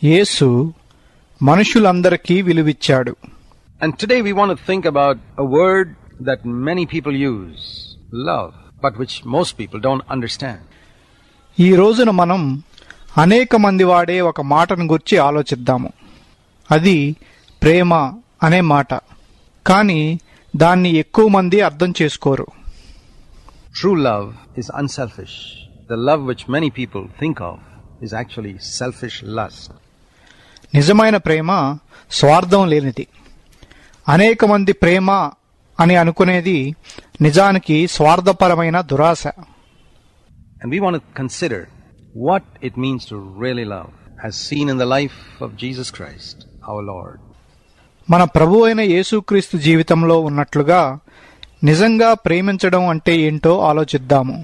యేసు మనుషులందరికీ విలువిచ్చాడు And today we want to think about a word that many people use, love, but which most people don't understand. ఈ రోజున మనం అనేక మంది వాడే ఒక మాటను గురించి ఆలోచిద్దాము అది ప్రేమ అనే మాట కానీ దాన్ని ఎక్కువ మంది అర్థం చేసుకోరు True love is unselfish. The love which many people think of is actually selfish lust. నిజమైన ప్రేమ స్వార్థం లేనిది అనేక మంది ప్రేమ అని అనుకునేది నిజానికి స్వార్థపరమైన దురాశ And we want to consider what it means to really love, as seen in the life of Jesus Christ, our Lord. మన ప్రభు అయిన యేసుక్రీస్తు జీవితంలో ఉన్నట్లుగా నిజంగా ప్రేమించడం అంటే ఏంటో ఆలోచిద్దాము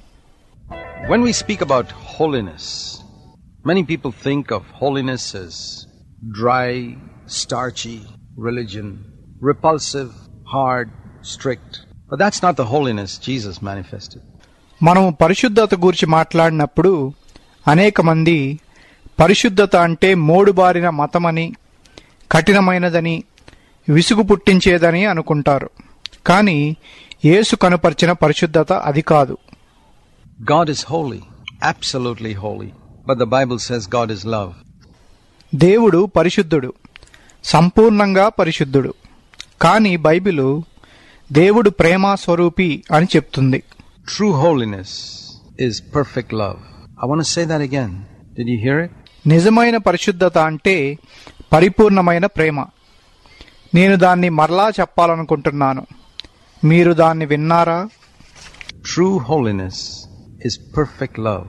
When we speak about holiness, many people think of holiness as dry, starchy religion, repulsive, hard, strict. But that's not the holiness Jesus manifested. మనము పరిశుద్ధత గురించి మాట్లాడినప్పుడు అనేక మంది పరిశుద్ధత అంటే మోడుబారిన మతమని కఠినమైనదని విసుగు పుట్టించేదని అనుకుంటారు కానీ యేసు కనుపరిచిన పరిశుద్ధత అది కాదు God is holy, absolutely holy. But the Bible says God is love. దేవుడు పరిశుద్ధుడు సంపూర్ణంగా పరిశుద్ధుడు కానీ బైబిలు దేవుడు ప్రేమ స్వరూపి అని చెప్తుంది True holiness is perfect love. I want to say that again. Did you hear it? నిజమైన పరిశుద్ధత అంటే పరిపూర్ణమైన ప్రేమ నేను దాన్ని మరలా చెప్పాలనుకుంటున్నాను మీరు దాన్ని విన్నారా True holiness is perfect love.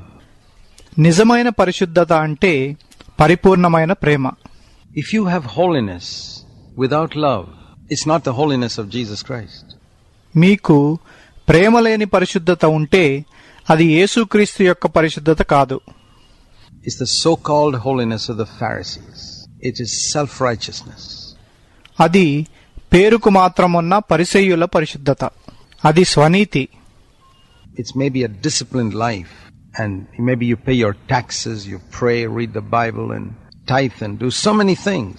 నిజమైన పరిశుద్ధత అంటే పరిపూర్ణమైన ప్రేమ If you have holiness without love, it's not the holiness of Jesus Christ. మీకు ప్రేమ లేని పరిశుద్ధత ఉంటే అది యేసుక్రీస్తు యొక్క పరిశుద్ధత కాదు It's the so called holiness of the Pharisees. It is self righteousness. అది పేరుకు మాత్రమున్న పరిసయ్యుల పరిశుద్ధత అది స్వనీతి It's maybe a disciplined life, and maybe you pay your taxes, you pray, read the Bible, and tithe, and do so many things.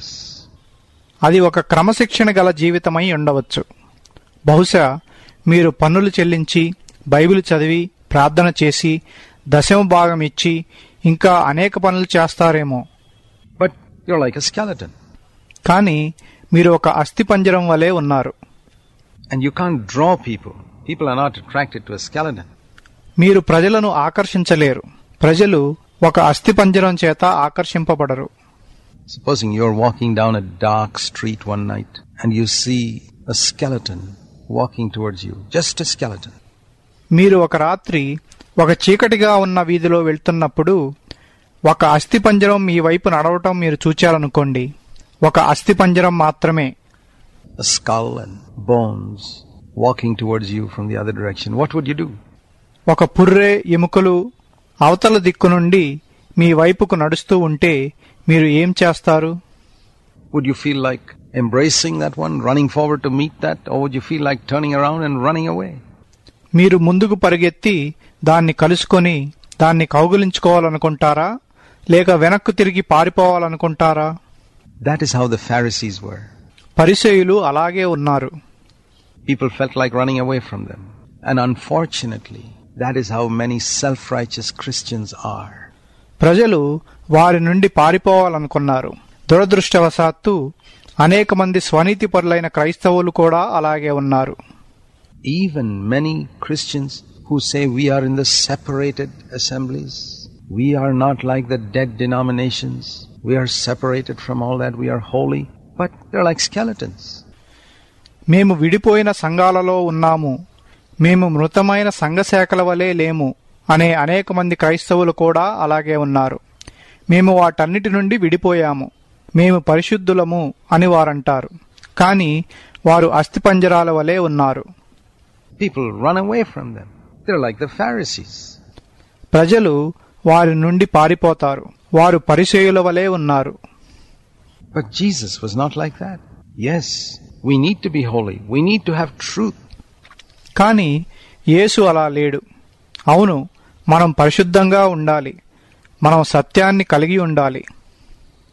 అది ఒక క్రమశిక్షణ గల జీవితమై ఉండవచ్చు బహుశా మీరు పన్నులు చెల్లించి బైబిల్ చదివి ప్రార్థన చేసి దశమ భాగం ఇచ్చి ఇంకా అనేక పనులు చేస్తారేమో But you're like a skeleton, కానీ మీరు ఒక అస్థిపంజరం వలె ఉన్నారు and you can't draw people. People are not attracted to a skeleton. మీరు ప్రజలను ఆకర్షించలేరు ప్రజలు ఒక అస్థిపంజరం చేత ఆకర్షింపబడరు Supposing you're walking down a dark street one night and you see a skeleton walking towards you, just a skeleton. మీరు ఒక రాత్రి ఒక చీకటిగా ఉన్న వీధిలో వెళ్తున్నప్పుడు ఒక అస్థిపంజరం మీ వైపు నడవటం మీరు చూచారనుకోండి ఒక అస్థిపంజరం మాత్రమే A skull and bones walking towards you from the other direction. What would you do? ఒక పుర్రె ఎముకలు అవతల దిక్కు నుండి మీ వైపుకు నడుస్తూ ఉంటే మీరు ఏం చేస్తారు Would you feel like embracing that one, running forward to meet that, or would you feel like turning around and running away? మీరు ముందుకు పరిగెత్తి దాన్ని కలుసుకొని దాన్ని కౌగులించుకోవాలనుకుంటారా లేక వెనక్కు తిరిగి పారిపోవాలనుకుంటారా That is how the Pharisees were. పరిచయులు అలాగే ఉన్నారు People felt like running away from them. And unfortunately, that is how many self righteous Christians are. ప్రజలు వారి నుండి పారిపోవాలనుకున్నారు దురదృష్టవశాత్తు అనేక మంది స్వనీతిపరులైన క్రైస్తవులు కూడా అలాగే ఉన్నారు Even many Christians who say we are in the separated assemblies, we are not like the dead denominations, we are separated from all that, we are holy, but they're like skeletons. మేము విడిపోయిన సంఘాలలో ఉన్నాము మేము మృతమైన సంఘశాఖల వలె లేము అనే అనేక మంది క్రైస్తవులు కూడా అలాగే ఉన్నారు మేము వాటన్నిటి నుండి విడిపోయాము మేము పరిశుద్ధులము అని వారంటారు కానీ వారు అస్థిపంజరాల వలె ఉన్నారు People run away from them. They're like the Pharisees. ప్రజలు వారి నుండి పారిపోతారు వారు పరిచయుల వలె ఉన్నారు But Jesus was not like that. Yes, we need to be holy. We need to have truth. కానీ యేసు అలా లేడు అవును మనం పరిశుద్ధంగా ఉండాలి మనం సత్యాన్ని కలిగి ఉండాలి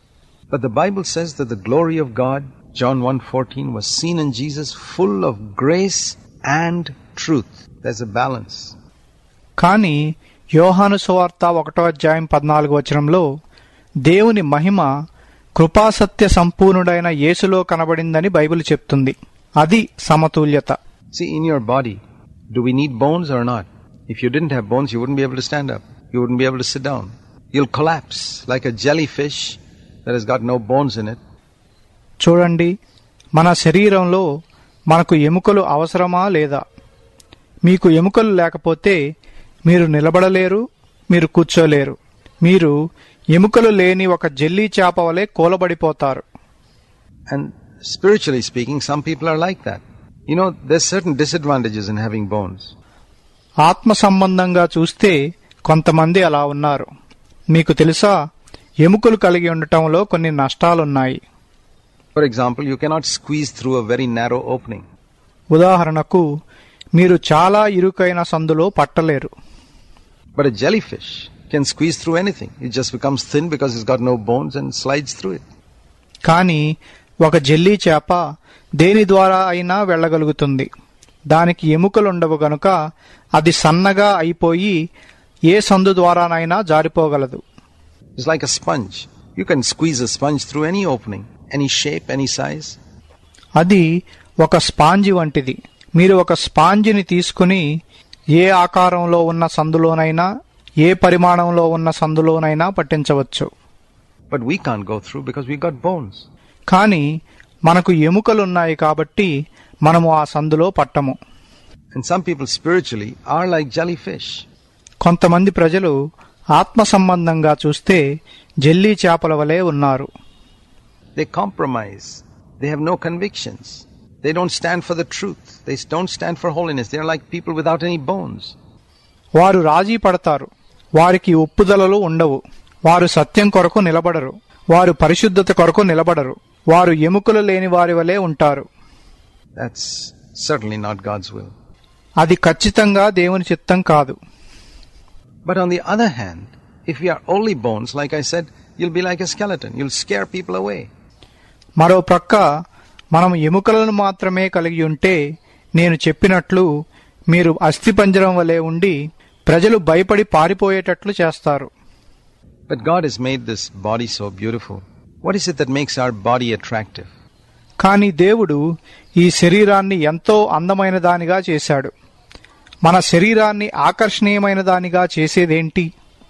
But the Bible says that the glory of God, John 1:14, was seen in Jesus full of grace and truth. There's a balance. కానీ యోహాను సువార్త ఒకటో అధ్యాయం పద్నాలుగు వచనంలో దేవుని మహిమ కృపాసత్య సంపూర్ణుడైన యేసులో కనబడిందని బైబిల్ చెప్తుంది అది సమతుల్యత See, in your body, do we need bones or not? If you didn't have bones, you wouldn't be able to stand up. You wouldn't be able to sit down. You'll collapse like a jellyfish that has got no bones in it. చూడండి మన శరీరంలో మనకు ఎముకలు అవసరమా లేదా మీకు ఎముకలు లేకపోతే మీరు నిలబడలేరు మీరు కూర్చోలేరు మీరు ఎముకలు లేని ఒక జెల్లీ చేప వలె కూలబడిపోతారు And spiritually speaking, some people are like that. You know, there's certain disadvantages in having bones. ఆత్మ సంబంధంగా చూస్తే కొంతమంది అలా ఉన్నారు మీకు తెలుసా ఎముకలు కలిగి ఉండటంలో కొన్ని నష్టాలున్నాయి For example, you cannot squeeze through a very narrow opening. ఉదాహరణకు మీరు చాలా ఇరుకైన సందులో పట్టలేరు But a jellyfish can squeeze through anything. It just becomes thin because it's got no bones and slides through it. కానీ ఒక జెల్లీ చేప దేని ద్వారా అయినా వెళ్ళగలుగుతుంది దానికి ఎముకలుండవు గనుక అది సన్నగా అయిపోయి ఏ సందు ద్వారానైనా జారిపోగలదు It's like a sponge. You can squeeze a sponge through any opening, any shape, any size. అది ఒక స్పాంజి వంటిది మీరు ఒక స్పాంజిని తీసుకుని ఏ ఆకారంలో ఉన్న సందులోనైనా ఏ పరిమాణంలో ఉన్న సందులోనైనా పట్టించవచ్చు But we can't go through because we got bones. కానీ మనకు ఎముకలున్నాయి కాబట్టి మనము ఆ సందులో పట్టము And some people spiritually are like jellyfish. కొంతమంది ప్రజలు ఆత్మ సంబంధంగా చూస్తే జెల్లీ చేపల వలె ఉన్నారు They compromise. They have no convictions. They don't stand for the truth. They don't stand for holiness. They are like people without any bones. వారు రాజీ పడతారు వారికి ఒప్పుదలలు ఉండవు వారు సత్యం కొరకు నిలబడరు వారు పరిశుద్ధత కొరకు నిలబడరు వారు ఎముకలు లేని వారి వలె ఉంటారు That's certainly not God's will. అది ఖచ్చితంగా దేవుని చిత్తం కాదు But on the other hand, if we are only bones, like I said, you'll be like a skeleton. You'll scare people away. మరో ప్రక్క మనం ఎముకలను మాత్రమే కలిగి ఉంటే నేను చెప్పినట్లు మీరు అస్థిపంజరం వలె ఉండి ప్రజలు భయపడి పారిపోయేటట్లు చేస్తారు But God has made this body so beautiful. What is it that makes our body attractive? కానీ దేవుడు ఈ శరీరాన్ని ఎంతో అందమైన దానిగా చేశాడు మన శరీరాన్ని ఆకర్షణీయమైన దానిగా చేసేదేంటి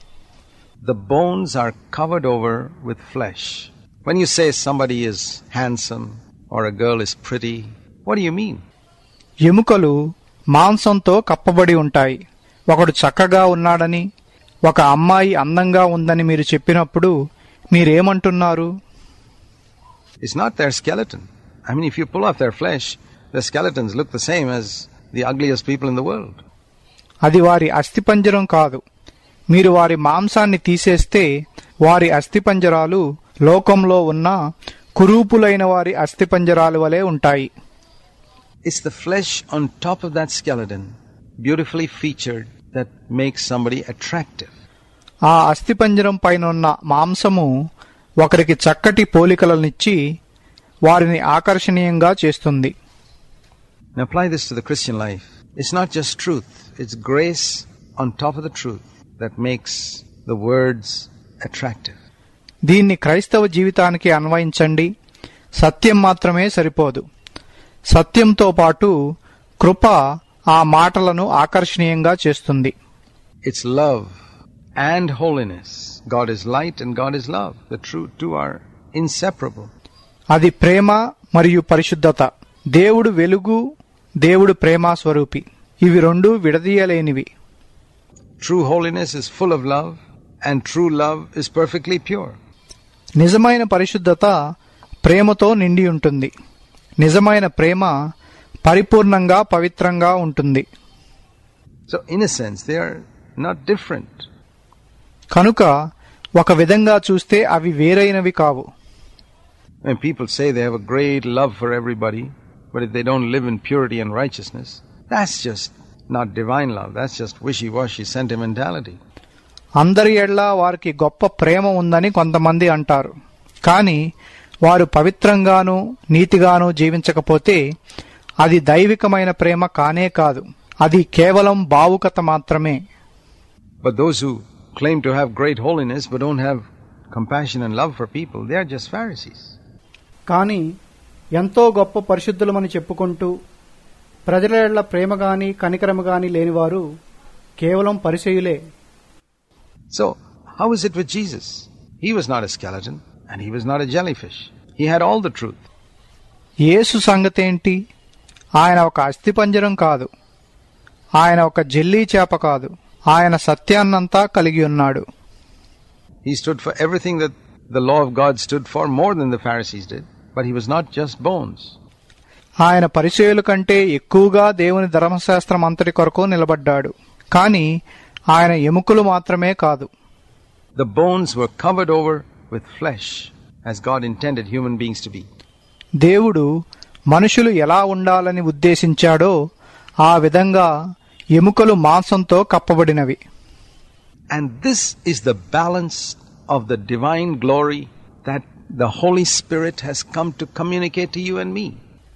The bones are covered over with flesh. When you say somebody is handsome or a girl is pretty, what do you mean? ఎముకలు మాంసంతో కప్పబడి ఉంటాయి ఒకడు చక్కగా ఉన్నాడని ఒక అమ్మాయి అందంగా ఉందని మీరు చెప్పినప్పుడు మీరేమంటున్నారు It's not their skeleton. I mean, if you pull off their flesh, their skeletons look the same as the ugliest people in the world. అది వారి అస్థిపంజరం కాదు మీరు వారి మాంసాన్ని తీసేస్తే వారి అస్థిపంజరాలు లోకంలో ఉన్న కురూపులైన వారి అస్థిపంజరాలు వలె ఉంటాయి It's the flesh on top of that skeleton, beautifully featured, that makes somebody attractive. ఆ అస్థిపంజరం పైన ఉన్న మాంసము ఒకరికి చక్కటి పోలికలనిచ్చి వారిని ఆకర్షణీయంగా చేస్తుంది Now apply this to the Christian life. It's not just truth, it's grace on top of the truth that makes the words attractive. దీన్ని క్రైస్తవ జీవితానికి అన్వయించండి సత్యం మాత్రమే సరిపోదు సత్యంతో పాటు కృప ఆ మాటలను ఆకర్షణీయంగా చేస్తుంది It's love and holiness. God is light and God is love. The true two are inseparable. అది ప్రేమ మరియు పరిశుద్ధత దేవుడు వెలుగు దేవుడు ప్రేమ స్వరూపి ఇవి రెండు విడదీయలేనివి True holiness is full of love, and true love is perfectly pure. నిజమైన పరిశుద్ధత ప్రేమతో నిండి ఉంటుంది నిజమైన ప్రేమ పరిపూర్ణంగా పవిత్రంగా ఉంటుంది So, in a sense, they are not different. కనుక ఒక విధంగా చూస్తే అవి వేరైనవి కావు When people say they have a great love for everybody, but if they don't live in purity and righteousness, that's just not divine love. That's just wishy washy sentimentality. అందరి ఎడ్ల వారికి గొప్ప ప్రేమ ఉందని కొంతమంది అంటారు కానీ వారు పవిత్రంగానూ నీతిగానూ జీవించకపోతే అది దైవికమైన ప్రేమ కానే కాదు అది కేవలం భావుకత మాత్రమే But those who claim to have great holiness but don't have compassion and love for people, they are just Pharisees. కానీ ఎంతో గొప్ప పరిశుద్ధులమని చెప్పుకుంటూ ప్రజల ప్రేమ గాని కనికరమ గాని లేనివారు కేవలం పరిచయులే So, how is it with Jesus? He was not a skeleton and he was not a jellyfish. He had all the truth. యేసు సంగతేంటి ఆయన ఒక అస్థిపంజరం కాదు ఆయన ఒక జెల్లీ చేప కాదు ఆయన సత్యాన్నంతా కలిగి ఉన్నాడు He stood for everything that the law of God stood for more than the Pharisees did, but he was not just bones. ఆయన పరిచయుల కంటే ఎక్కువగా దేవుని ధర్మశాస్త్రం అంతటి కొరకు నిలబడ్డాడు కానీ ఆయన ఎముకలు మాత్రమే కాదు The bones were covered over with flesh, as God intended human beings to be. దేవుడు మనుషులు ఎలా ఉండాలని ఉద్దేశించాడో ఆ విధంగా ఎముకలు మాంసంతో కప్పబడినవి And this is the balance of the divine glory that the Holy Spirit has come to communicate to you and me.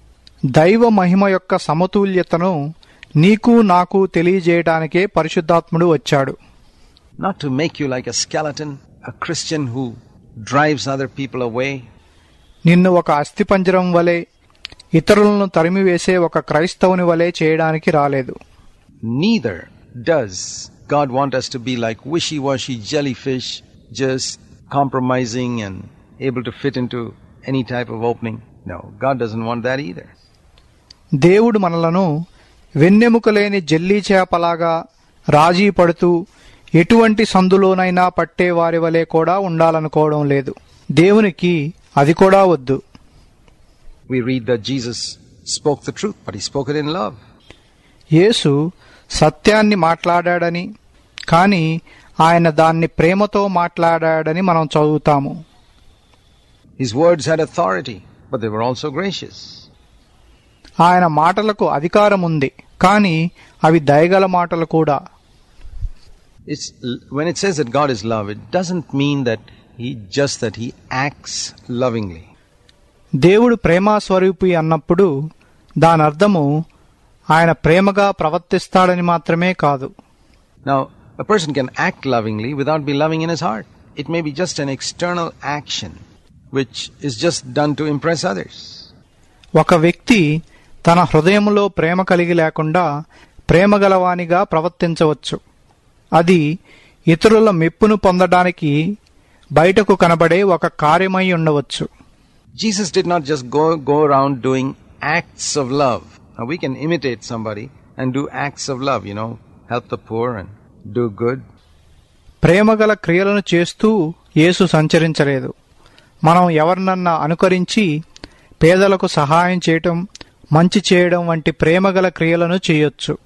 దైవ మహిమ యొక్క సమతుల్యతను నీకు నాకు తెలియజేయడానికే పరిశుద్ధాత్ముడు వచ్చాడు Not to make you like a skeleton, a Christian who drives other people away, నిన్ను ఒక అస్థిపంజరం వలె ఇతరులను తరిమివేసే ఒక క్రైస్తవుని వలె చేయడానికి రాలేదు neither does God want us to be like wishy washy jellyfish, just compromising and able to fit into any type of opening. No, God doesn't want that either. దేవుడు మనలను వెన్నెముక లేని జల్లీ చేపలాగా రాజీ పడుతూ ఎటువంటి సందులోనైనా పట్టే వారి వలె కూడా ఉండాలనుకోవడం లేదు దేవునికి అది కూడా వద్దు We read that Jesus spoke the truth, but he spoke it in love. యేసు సత్యాన్ని మాట్లాడాడని కానీ ఆయన దాన్ని ప్రేమతో మాట్లాడాడని మనం చదువుతాము His words had authority, but they were also gracious. ఆయన మాటలకు అధికారం ఉంది కానీ అవి దయగల మాటలు కూడా It's when it says that God is love, it doesn't mean that he just that he acts lovingly. దేవుడు ప్రేమా స్వరూపి అన్నప్పుడు దాని అర్థము ఆయన ప్రేమగా ప్రవర్తిస్తాడని మాత్రమే కాదు Now, a person can act lovingly without be loving in his heart. It may be just an external action which is just done to impress others. ఒక వ్యక్తి తన హృదయంలో ప్రేమ కలిగి లేకుండా ప్రేమ గలవానిగా ప్రవర్తించవచ్చు అది ఇతరుల మెప్పును పొందడానికి బయటకు కనబడే ఒక కార్యమై ఉండవచ్చు Jesus did not just go, go around doing acts of love. Now, we can imitate somebody and do acts of love, you know, help the poor and do good. ప్రేమగల క్రియలను చేస్తూ యేసు సంచరించలేదు మనం ఎవరినన్నా అనుకరించి పేదలకు సహాయం చేయటం మంచి చేయడం వంటి ప్రేమగల క్రియలను చేయొచ్చు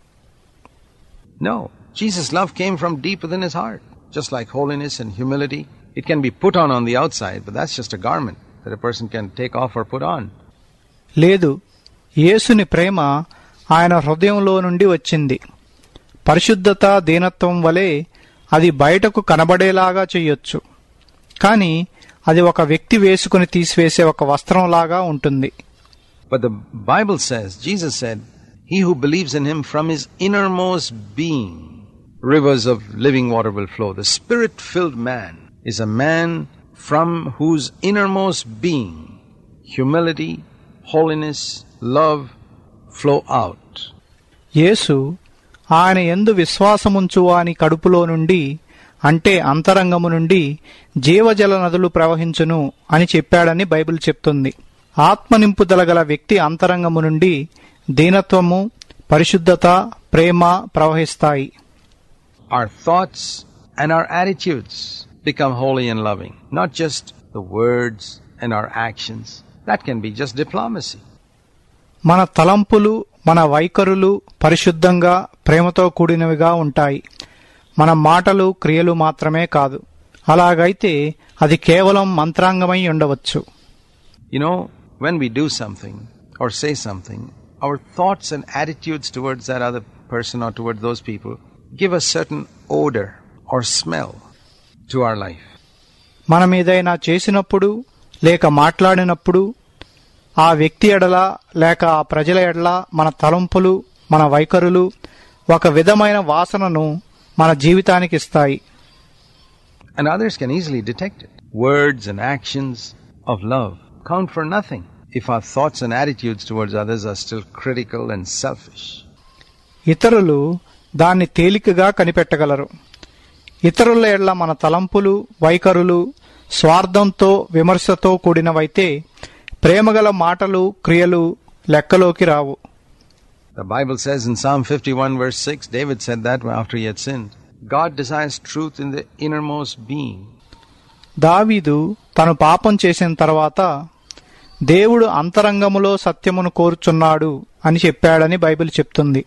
No, Jesus' love came from deep within his heart. Just like holiness and humility, it can be put on on the outside, but that's just a garment that a person can take off or put on. లేదు యేసుని ప్రేమ ఆయన హృదయంలో నుండి వచ్చింది పరిశుద్ధత దీనత్వం వలె అది బయటకు కనబడేలాగా చెయ్యొచ్చు కానీ అది ఒక వ్యక్తి వేసుకుని తీసివేసే ఒక వస్త్రంలాగా ఉంటుంది But the Bible says, Jesus said, He who believes in him from his innermost being, rivers of living water will flow. The spirit filled man is a man from whose innermost being humility, holiness, love flow out. యేసు ఆయన ఎందు విశ్వాసముంచు వాని కడుపులో నుండి అంటే అంతరంగము నుండి జీవజల నదులు ప్రవహించును అని చెప్పాడని బైబిల్ చెప్తుంది ఆత్మ నింపుదల గల వ్యక్తి అంతరంగము నుండి దీనత్వము పరిశుద్ధత ప్రేమ ప్రవహిస్తాయి Our thoughts and our attitudes become holy and loving, not just the words and our actions. That can be just diplomacy. మన తలంపులు మన వైఖరులు పరిశుద్ధంగా ప్రేమతో కూడినవిగా ఉంటాయి మన మాటలు క్రియలు మాత్రమే కాదు అలాగైతే అది కేవలం మంత్రాంగమై ఉండవచ్చు You know, when we do something or say something, our thoughts and attitudes towards that other person or towards those people give a certain odor or smell to our life. మనం ఏదైనా చేసినప్పుడు లేక మాట్లాడినప్పుడు ఆ వ్యక్తి ఎడల లేక ఆ ప్రజల ఎడల మన తలంపులు మన వైఖరులు ఒక విధమైన వాసనను మన జీవితానికి ఇస్తాయి And others can easily detect it. Words and actions of love count for nothing if our thoughts and attitudes towards others are still critical and selfish. ఇతరులు దాన్ని తేలికగా కనిపెట్టగలరు ఇతరుల ఎడల మన తలంపులు వైఖరులు స్వార్థంతో విమర్శతో కూడినవైతే ప్రేమగల మాటలు క్రియలు లెక్కలోకి రావు The Bible says in Psalm 51, verse 6, David said that after he had sinned. God desires truth in the innermost being. దావీదు తను పాపం చేసిన తర్వాత దేవుడు అంతరంగములో సత్యమును కోరుచున్నాడు అని చెప్పాడని బైబిల్ చెప్తుంది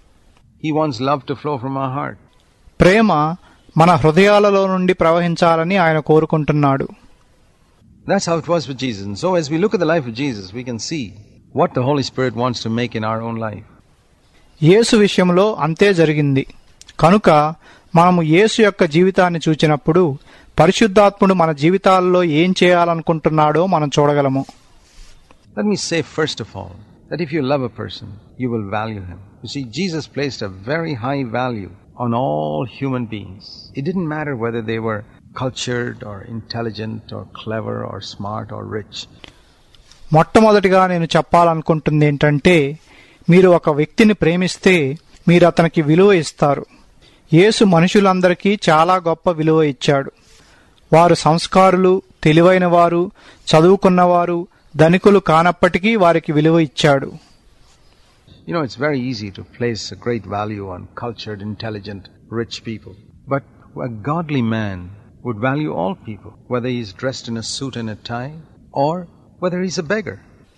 He wants love to flow from our heart. ప్రేమ మన హృదయాలలో నుండి ప్రవహించాలని ఆయన కోరుకుంటున్నాడు That's how it was with Jesus. And so, as we look at the life of Jesus, we can see what the Holy Spirit wants to make in our own life. యేసు విషయంలో అంతే జరిగింది కనుక మనము యేసు యొక్క జీవితాన్ని చూచినప్పుడు పరిశుద్ధాత్ముడు మన జీవితాల్లో ఏం చేయాలనుకుంటున్నాడో మనం చూడగలము Let me say, first of all, that if you love a person, you will value him. You see, Jesus placed a very high value on all human beings. It didn't matter whether they were cultured or intelligent or clever or smart or rich. మొట్టమొదటిగా నేను చెప్పాలనుకుంటుంది ఏంటంటే మీరు ఒక వ్యక్తిని ప్రేమిస్తే మీరు అతనికి విలువ ఇస్తారు యేసు మనుషులందరికీ చాలా గొప్ప విలువ ఇచ్చాడు వారు సంస్కారులు తెలివైన వారు చదువుకున్నవారు ధనికులు కానప్పటికీ వారికి విలువ ఇచ్చాడు You know, it's very easy to place a great value on cultured, intelligent, rich people. But a godly man would value all people, whether he's dressed in a suit and a tie or whether he's a beggar.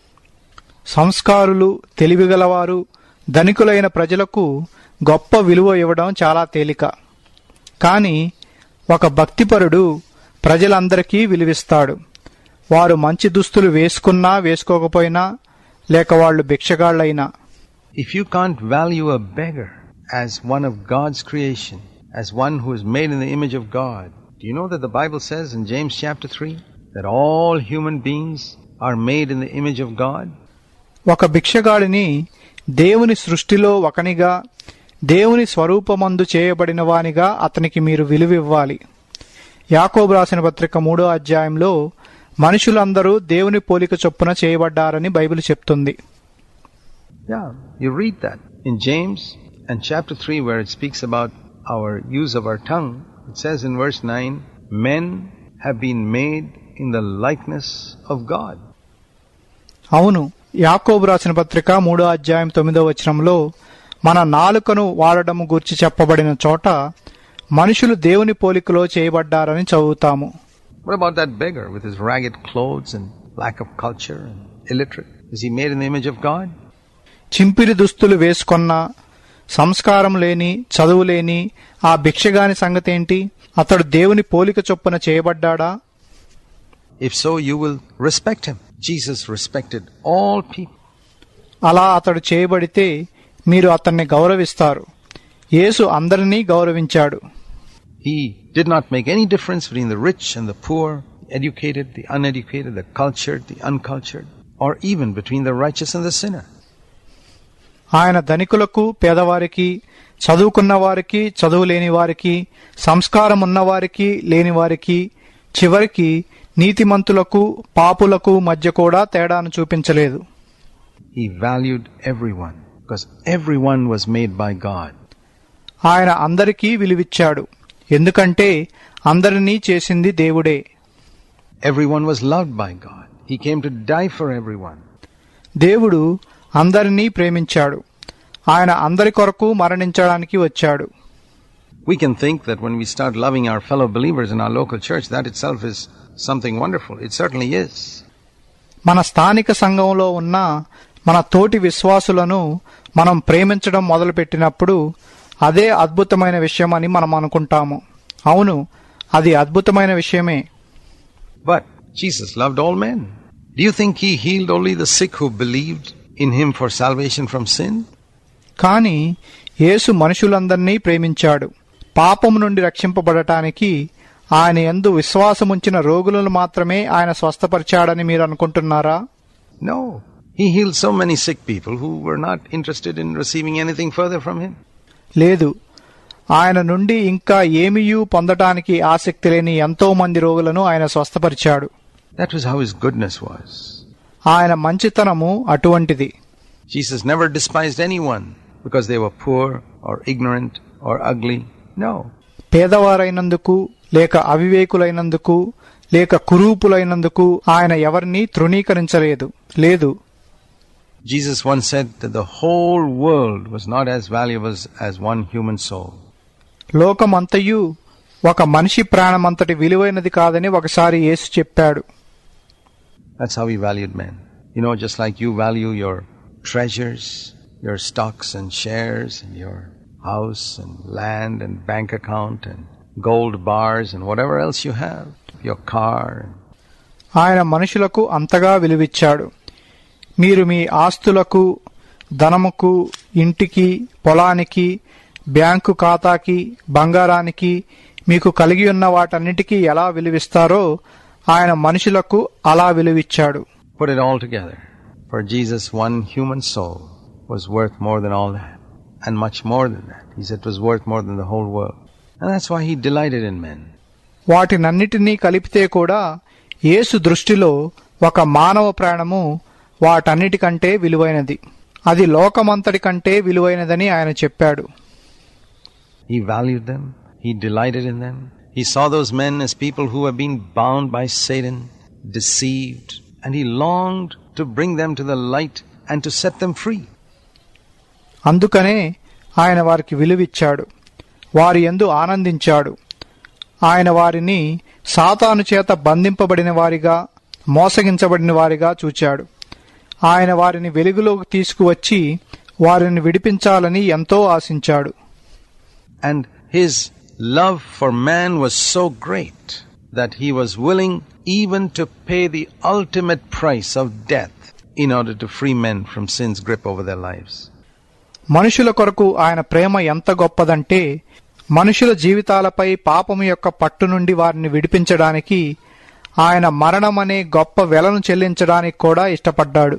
సంస్కారులు తెలివిగలవారు ధనికులైన ప్రజలకు గొప్ప విలువ ఇవ్వడం చాలా తేలిక కానీ ఒక భక్తిపరుడు ప్రజలందరికీ విలువిస్తాడు వారు మంచి దుస్తులు వేసుకున్నా వేసుకోకపోయినా లేక వాళ్ళు భిక్షగాళ్ళైనా If you can't value a beggar as one of God's creation, as one who is made in the image of God, do you know that the Bible says in James chapter 3 that all human beings are made in the image of God? ఒక భిక్షగాడిని దేవుని సృష్టిలో ఒకనిగా దేవుని స్వరూపమందు చేయబడిన వానిగా అతనికి మీరు విలువివ్వాలి యాకోబు రాసిన పత్రిక మూడో అధ్యాయంలో మనుషులందరూ దేవుని పోలిక చొప్పున చేయబడ్డారని బైబిల్ చెప్తుంది Yeah, you read that in James and chapter 3 where it speaks about our use of our tongue. It says in verse 9, men have been made in the likeness of God. అవును యాకోబు రాసిన పత్రిక మూడో అధ్యాయం తొమ్మిదో వచనంలో మన నాలుకను వాడడము గూర్చి చెప్పబడిన చోట మనుషులు దేవుని పోలికలో చేయబడ్డారని చదువుతాము What about that beggar with his ragged clothes and lack of culture and illiterate? Is he made in the image of God? చింపిరి దుస్తులు వేసుకొన్న సంస్కారం లేని చదువు లేని ఆ భిక్షగాని సంగతేంటి అతడు దేవుని పోలిక చొప్పున చేయబడ్డాడా If so, you will respect him. Jesus respected all people. అలా అతడు చేయబడితే మీరు అతన్ని గౌరవిస్తారు యేసు అందరినీ గౌరవించాడు He did not make any difference between the rich and the poor, the educated, the uneducated, the cultured, the uncultured, or even between the righteous and the sinner. ఆయన ధనికులకు పేదవారికి చదువుకున్న వారికి చదువు లేని వారికి సంస్కారం ఉన్నవారికి లేని వారికి చివరికి నీతిమంతులకు పాపులకు మధ్య కూడా తేడాను చూపించలేదు He valued everyone because everyone was made by God. ఆయన అందరికీ విలువిచ్చాడు ఎందుకంటే అందరినీ చేసింది దేవుడే Everyone was loved by God. He came to die for everyone. దేవుడు అందరినీ ప్రేమించాడు ఆయన అందరి కొరకు మరణించడానికి వచ్చాడు We can think that when we start loving our fellow believers in our local church, that itself is something wonderful. It certainly is. మన స్థానిక సంఘంలో ఉన్న మన తోటి విశ్వాసులను మనం ప్రేమించడం మొదలుపెట్టినప్పుడు అదే అద్భుతమైన విషయం అని మనం అనుకుంటాము అవును అది అద్భుతమైన విషయమే But Jesus loved all men. Do you think he healed only the sick who believed in him for salvation from sin? కానీ యేసు మనుషులందరినీ ప్రేమించాడు పాపం నుండి రక్షింపబడటానికి ఆయన యందు విశ్వాసముంచిన రోగులను మాత్రమే ఆయన స్వస్థపరిచాడని మీరు అనుకుంటున్నారా No. He healed so many sick people who were not interested in receiving anything further from him. లేదు ఆయన నుండి ఇంకా ఏమీయూ పొందటానికి ఆసక్తి లేని ఎంతో మంది రోగులను ఆయన స్వస్థపరిచాడు That was how his goodness was. ఆయన మంచితనము అటువంటిది Jesus never despised anyone because they were poor or ignorant or ugly. No. పేదవారైనందుకు లేక అవివేకులైనందుకు లేక కురూపులైనందుకు ఆయన ఎవరిని తృణీకరించలేదు లేదు Jesus once said that the whole world was not as valuable as one human soul. లోకమంతయు ఒక మనిషి ప్రాణమంతటి విలువైనది కాదని ఒకసారి యేసు చెప్పాడు That's how he valued men. You know, just like you value your treasures, your stocks and shares, and your house and land and bank account and gold bars and whatever else you have, your car. ఆయన మనుషులకు అంతగా విలువిచ్చాడు మీరు మీ ఆస్తులకు ధనముకు ఇంటికి పొలానికి bank ఖాతాకి బంగారానికి మీకు కలిగి ఉన్న వాటన్నిటికీ ఎలా విలువిస్తారో ఆయన మనుషులకు అలా విలువిచ్చాడు Put it all together. For Jesus, one human soul was worth more than all that, and much more than that. He said it was worth more than the whole world. And that's why he delighted in men. వాటినన్నిటినీ కలిపితే కూడా యేసు దృష్టిలో ఒక మానవ ప్రాణము వాటన్నిటికంటే విలువైనది అది లోకమంతటి కంటే విలువైనదని ఆయన చెప్పాడు He valued them, he delighted in them. He saw those men as people who have been bound by Satan, deceived, and he longed to bring them to the light and to set them free. అందుకనే ఆయన వారికి విలువిచ్చాడు వారి యందు ఆనందించాడు ఆయన వారిని సాతాను చేత బంధింపబడిన వారిగా మోసగించబడిన వారిగా చూచాడు ఆయన వారిని వెలుగులోకి తీసుకువచ్చి వారిని విడిపించాలని ఎంతో ఆశించాడు And his love for man was so great that he was willing even to pay the ultimate price of death in order to free men from sin's grip over their lives. మనుషుల కొరకు ఆయన ప్రేమ ఎంత గొప్పదంటే మనుషుల జీవితాలపై పాపము యొక్క పట్టు నుండి వారిని విడిపించడానికి ఆయన మరణమనే గొప్ప వెలను చెల్లించడానికి కూడా ఇష్టపడ్డాడు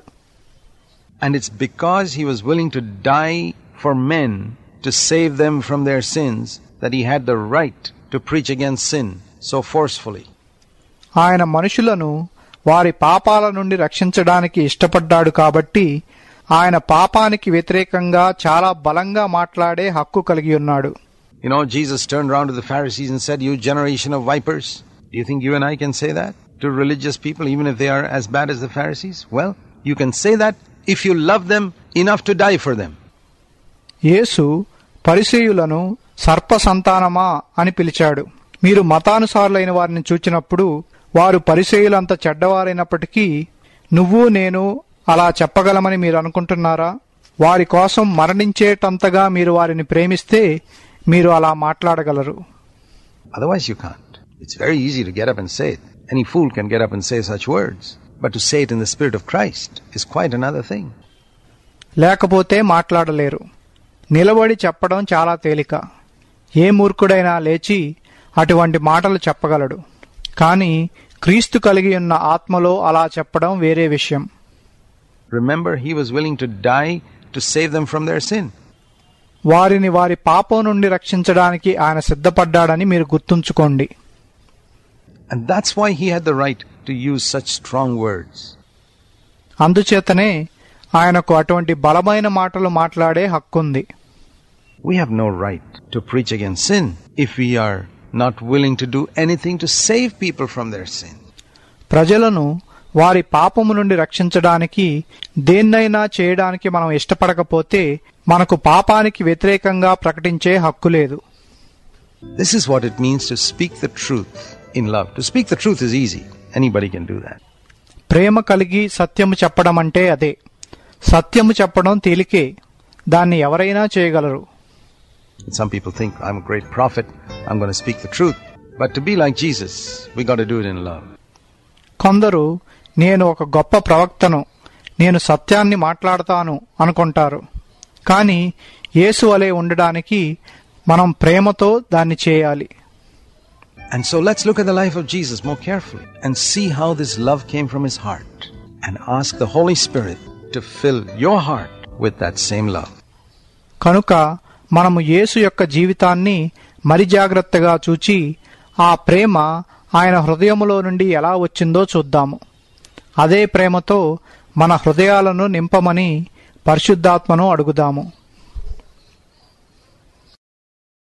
And it's because he was willing to die for men to save them from their sins that he had the right to preach against sin so forcefully. ఆయన మనుషులను వారి పాపాల నుండి రక్షించడానికి ఇష్టపడ్డాడు కాబట్టి ఆయన పాపానికి వ్యతిరేకంగా చాలా బలంగా మాట్లాడే హక్కు కలిగి ఉన్నాడు You know, Jesus turned around to the Pharisees and said, You generation of vipers. Do you think you and I can say that to religious people, even if they are as bad as the Pharisees? Well, you can say that if you love them enough to die for them. యేసు పరిసేయులను సర్ప సంతానమా అని పిలిచాడు మీరు మతానుసారులైన వారిని చూచినప్పుడు వారు పరిసేయులంత చెడ్డవారైనప్పటికీ నువ్వు నేను అలా చెప్పగలమని మీరు అనుకుంటున్నారా వారి కోసం మరణించేటంతగా మీరు వారిని ప్రేమిస్తే మీరు అలా మాట్లాడగలరు Otherwise, you can't. It's very easy to get up and say it. Any fool can get up and say such words. But to say it in the Spirit of Christ is quite another thing. లేకపోతే మాట్లాడలేరు నిలబడి చెప్పడం చాలా తేలిక ఏ మూర్ఖుడైనా లేచి అటువంటి మాటలు చెప్పగలడు కానీ క్రీస్తు కలిగి ఉన్న ఆత్మలో అలా చెప్పడం వేరే విషయం Remember, he was willing to die to save them from their sin. వారిని వారి పాపం నుండి రక్షించడానికి ఆయన సిద్ధపడ్డాడని మీరు గుర్తుంచుకోండి And that's why he had the right to use such strong words. అందుచేతనే ఆయనకు అటువంటి బలమైన మాటలు మాట్లాడే హక్కుంది We have no right to preach against sin if we are not willing to do anything to save people from their sin. ప్రజలను వారి పాపము నుండి రక్షించడానికి దేన్నైనా చేయడానికి మనం ఇష్టపడకపోతే మనకు పాపానికి వ్యతిరేకంగా ప్రకటించే హక్కు లేదు This is what it means to speak the truth in love. To speak the truth is easy. Anybody can do that. ప్రేమ కలిగి సత్యము చెప్పడం అంటే అదే సత్యము చెప్పడం తేలికే దాన్ని ఎవరైనా చేయగలరు Some people think I'm a great prophet, I'm going to speak the truth. But to be like Jesus, we got to do it in love. కొందరు నేను ఒక గొప్ప ప్రవక్తను నేను సత్యాన్ని మాట్లాడతాను అనుకుంటారు కానీ యేసు వలె ఉండడానికి మనం ప్రేమతో దాన్ని చేయాలి And so let's look at the life of Jesus more carefully and see how this love came from his heart and ask the Holy Spirit to fill your heart with that same love. కనుక మనము యేసు యొక్క జీవితాన్ని మరి జాగ్రత్తగా చూచి ఆ ప్రేమ ఆయన హృదయములో నుండి ఎలా వచ్చిందో చూద్దాము అదే ప్రేమతో మన హృదయాలను నింపమని పరిశుద్ధాత్మను అడుగుదాము